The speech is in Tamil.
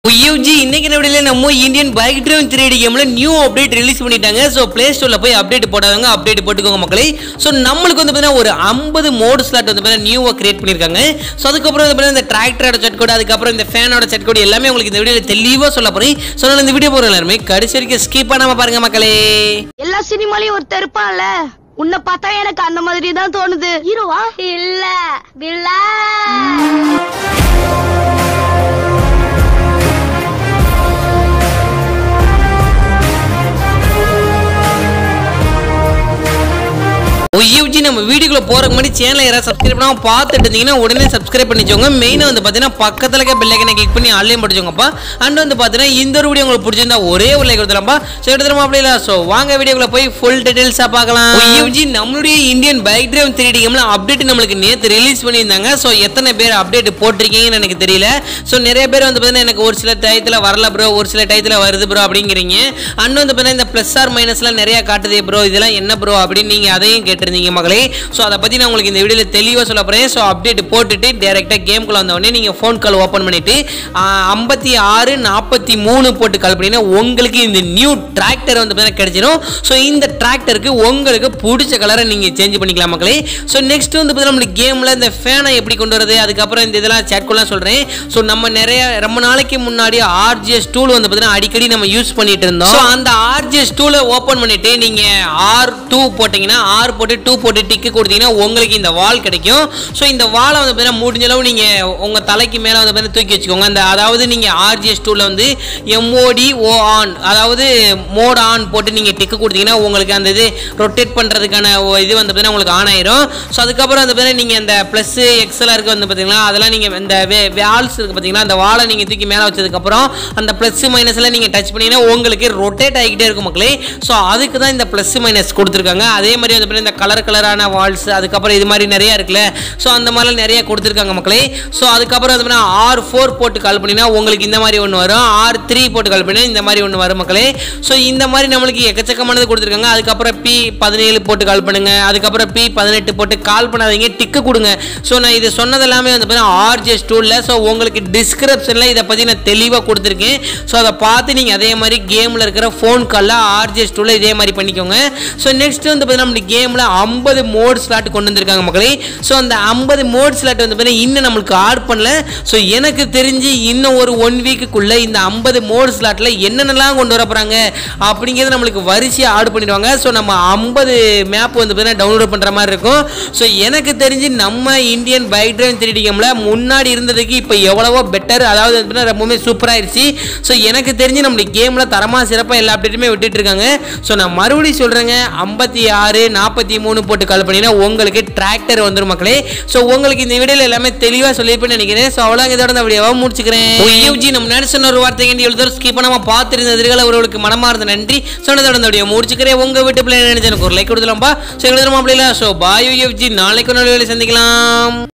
யூஜி இன்னைக்கு நடுவில் நம்ம Indian bike drive three D கேம்ல நியூ அப்டேட் ரிலீஸ் பண்ணிட்டாங்க ஸோ பிளே ஸ்டோர்ல போய் அப்டேட் போடாதவங்க அப்டேட் போட்டுக்கோங்க மக்களே ஸோ நம்மளுக்கு வந்து பார்த்தீங்கன்னா ஒரு ஐம்பது மோட் ஸ்லாட் வந்து பார்த்தீங்கன்னா நியூவாக கிரியேட் பண்ணியிருக்காங்க ஸோ அதுக்கப்புறம் வந்து பார்த்தீங்கன்னா இந்த டிராக்டரோட செட் கோடு அதுக்கப்புறம் இந்த ஃபேனோட செட் கோடு எல்லாமே உங்களுக்கு இந்த வீடியோவில் தெளிவாக சொல்ல போறேன் ஸோ அதனால இந்த வீடியோ போகிற எல்லாருமே கடைசி வரைக்கும் ஸ்கிப் பண்ணாம பாருங்க மக்களே எல்லா சினிமாலயும் ஒருத்தர் இருப்பான்ல உன்னை பார்த்தா எனக்கு அந்த மாதிரி தான் தோணுது ஹீரோவா இல்ல வில்லா யூஜி நம்ம வீடியோக்குள்ள போறதுக்கு முன்னாடி சேனலை யாராவது சப்ஸ்கிரைப் பண்ணாம பார்த்துட்டு இருந்தீங்கன்னா உடனே சப்ஸ்கிரைப் பண்ணிச்சோங்க மெயினாக வந்து பார்த்தீங்கன்னா பக்கத்தில் இருக்க பெல் ஐக்கனை கிளிக் பண்ணி ஆன்லைன் படிச்சோங்கப்பா அண்ட் வந்து பார்த்தீங்கன்னா இந்த ஒரு வீடியோ உங்களுக்கு பிடிச்சிருந்தா ஒரே ஒரு லைக் கொடுத்துலாம்ப்பா ஸோ எடுத்துலாமா அப்படி இல்லை ஸோ வாங்க வீடியோக்குள்ள போய் ஃபுல் டீடைல்ஸாக பார்க்கலாம் யூஜி நம்மளுடைய Indian bike drive three D கேம்ல அப்டேட் நம்மளுக்கு நேற்று ரிலீஸ் பண்ணியிருந்தாங்க ஸோ எத்தனை பேர் அப்டேட் போட்டிருக்கீங்கன்னு எனக்கு தெரியல ஸோ நிறைய பேர் வந்து பார்த்தீங்கன்னா எனக்கு ஒரு சில டயத்தில் வரல ப்ரோ ஒரு சில டயத்தில் வருது ப்ரோ அப்படிங்கிறீங்க அண்ட் வந்து பார்த்தீங்கன்னா இந்த ப்ளஸ் ஆர் மைனஸ்லாம் நிறைய காட்டுதே ப்ரோ இதெல்லாம் என்ன ப்ரோ அப்படின்னு நீங்கள் அதையும் கேட்டிருந்தீங்க மகளே ஸோ அதை பற்றி நான் உங்களுக்கு இந்த வீடியோவில் தெளிவாக சொல்ல போகிறேன் ஸோ அப்டேட் போட்டுட்டு டேரெக்டாக கேம்குள்ளே வந்தவொடனே நீங்கள் ஃபோன் கால் ஓப்பன் பண்ணிவிட்டு ஐம்பத்தி ஆறு நாற்பத்தி மூணு போட்டு கால் பண்ணிங்கன்னா உங்களுக்கு இந்த நியூ டிராக்டர் வந்து பார்த்தீங்கன்னா கிடைச்சிடும் ஸோ இந்த டிராக்டருக்கு உங்களுக்கு பிடிச்ச கலரை நீங்கள் சேஞ்ச் பண்ணிக்கலாம் மக்களே ஸோ நெக்ஸ்ட் வந்து பார்த்தீங்கன்னா நம்மளுக்கு கேமில் இந்த ஃபேனை எப்படி கொண்டு வரது அதுக்கப்புறம் இந்த இதெல்லாம் சேட்குள்ளலாம் சொல்கிறேன் ஸோ நம்ம நிறைய ரொம்ப நாளைக்கு முன்னாடி ஆர்ஜிஎஸ் டூல் வந்து பார்த்தீங்கன்னா அடிக்கடி நம்ம யூஸ் பண்ணிட்டு இருந்தோம் ஸோ அந்த ஆர்ஜிஎஸ் டூலை ஓப்பன் பண்ணிட்டு நீங்கள் ஆர் டூ போட்டிங்கன்னா ஆர் போட்டு டூ போட்டு டிக்கு கொடுத்தீங்கன்னா உங்களுக்கு இந்த வால் கிடைக்கும் ஸோ இந்த வாலை வந்து பார்த்தீங்கன்னா முடிஞ்ச அளவு நீங்கள் உங்கள் தலைக்கு மேலே வந்து பார்த்தீங்கன்னா தூக்கி வச்சுக்கோங்க அந்த அதாவது நீங்கள் ஆர்ஜிஎஸ் டூவில் வந்து எம்ஓடி ஓ ஆன் அதாவது மோட் ஆன் போட்டு நீங்கள் டிக்கு கொடுத்தீங்கன்னா உங்களுக்கு அந்த இது ரொட்டேட் பண்ணுறதுக்கான இது வந்து பார்த்தீங்கன்னா உங்களுக்கு ஆன் ஆயிரும் ஸோ அதுக்கப்புறம் வந்து பார்த்தீங்கன்னா நீங்கள் அந்த ப்ளஸ் எக்ஸலாக இருக்குது வந்து பார்த்தீங்களா அதெல்லாம் நீங்கள் இந்த வேல்ஸ் இருக்குது பார்த்தீங்களா அந்த வாலை நீங்கள் தூக்கி மேலே வச்சதுக்கப்புறம் அந்த ப்ளஸ் மைனஸில் நீங்கள் டச் பண்ணீங்கன்னா உங்களுக்கு ரொட்டேட் ஆகிக்கிட்டே இருக்கும் மக்களே ஸோ அதுக்கு தான் இந்த ப்ளஸ் மைனஸ் கொடுத்துருக்காங்க அதே மாதிரி வந்து பார்த்தீங்கன்னா இந்த கலர் கலரான வால்ஸ் அதுக்கப்புறம் இது மாதிரி நிறைய இருக்குல்ல ஸோ அந்த மாதிரிலாம் நிறைய கொடுத்துருக்காங்க மக்களே ஸோ அதுக்கப்புறம் வந்து பார்த்தீங்கன்னா ஆர் ஃபோர் போட்டு கால் பண்ணினா உங்களுக்கு இந்த மாதிரி ஒன்று வரும் ஆர் த்ரீ போட்டு கால் பண்ணினா இந்த மாதிரி ஒன்று வரும் மக்களே ஸோ இந்த மாதிரி நம்மளுக்கு எக்கச்சக்கமானது கொடுத்துருக்காங்க அதுக்கப்புறம் பி பதினேழு போட்டு கால் பண்ணுங்க அதுக்கப்புறம் பி பதினெட்டு போட்டு கால் பண்ணாதீங்க டிக்கு கொடுங்க ஸோ நான் இது சொன்னது எல்லாமே வந்து பார்த்தீங்கன்னா ஆர்ஜிஎஸ் டூலில் ஸோ உங்களுக்கு டிஸ்கிரிப்ஷனில் இதை பற்றி நான் தெளிவாக கொடுத்துருக்கேன் ஸோ அதை பார்த்து நீங்கள் அதே மாதிரி கேமில் இருக்கிற ஃபோன் காலில் ஆர்ஜிஎஸ் டூலில் இதே மாதிரி பண்ணிக்கோங்க ஸோ நெக்ஸ்ட் வந்து பார்த்தீங்கன்னா நம்மளுக்கு கேமில் ஐம்பது மோட் ஸ்லாட் கொண்டு வந்திருக்காங்க மக்களே ஸோ அந்த ஐம்பது மோட் ஸ்லாட் வந்து பார்த்தீங்கன்னா இன்னும் நம்மளுக்கு ஆட் பண்ணல ஸோ எனக்கு தெரிஞ்சு இன்னும் ஒரு ஒன் வீக்குக்குள்ளே இந்த ஐம்பது மோட் ஸ்லாட்டில் என்னென்னலாம் கொண்டு வர போகிறாங்க அப்படிங்கிறது நம்மளுக்கு வரிசையாக ஆட் பண்ணிடுவாங்க ஸோ நம்ம ஐம்பது மேப் வந்து பார்த்தீங்கன்னா டவுன்லோட் பண்ணுற மாதிரி இருக்கும் ஸோ எனக்கு தெரிஞ்சு நம்ம Indian bike drive three D கேமில் முன்னாடி இருந்ததுக்கு இப்போ எவ்வளவோ பெட்டர் அதாவது வந்து பார்த்தீங்கன்னா ரொம்பவுமே சூப்பராகிடுச்சு ஸோ எனக்கு தெரிஞ்சு நம்மளுக்கு கேமில் தரமாக சிறப்பாக எல்லா அப்டேட்டுமே விட்டுட்டு இருக்காங்க ஸோ நான் மறுபடியும் சொல்கிறேங்க ஐம்பத்தி ஆறு நாற்பத்தி மூணு போட்டு கால் பண்ணினா உங்களுக்கு டிராக்டர் வந்துடும் மக்களே ஸோ உங்களுக்கு இந்த வீடியோவில் எல்லாமே தெளிவாக சொல்லியிருப்பேன்னு நினைக்கிறேன் ஸோ அவ்வளோ இதோட இந்த வீடியோவாக முடிச்சுக்கிறேன் யூஜி நம்ம நேரம் சொன்ன ஒரு வார்த்தை கேண்டி எழுதோ ஸ்கிப் பண்ணாமல் பார்த்துருந்த எதிர்கால உறவுகளுக்கு மனமார்ந்த நன்றி சொன்னதோட இந்த வீடியோ முடிச்சுக்கிறேன் உங்கள் வீட்டு பிள்ளை நினைச்சு எனக்கு ஒரு லைக் கொடுத்துலாம்ப்பா ஸோ எழுதுறோமா அப்படி இல்லை ஸோ பாய் யூஜி நாளைக்கு ஒரு நாள் வேலை சந்திக்கலாம்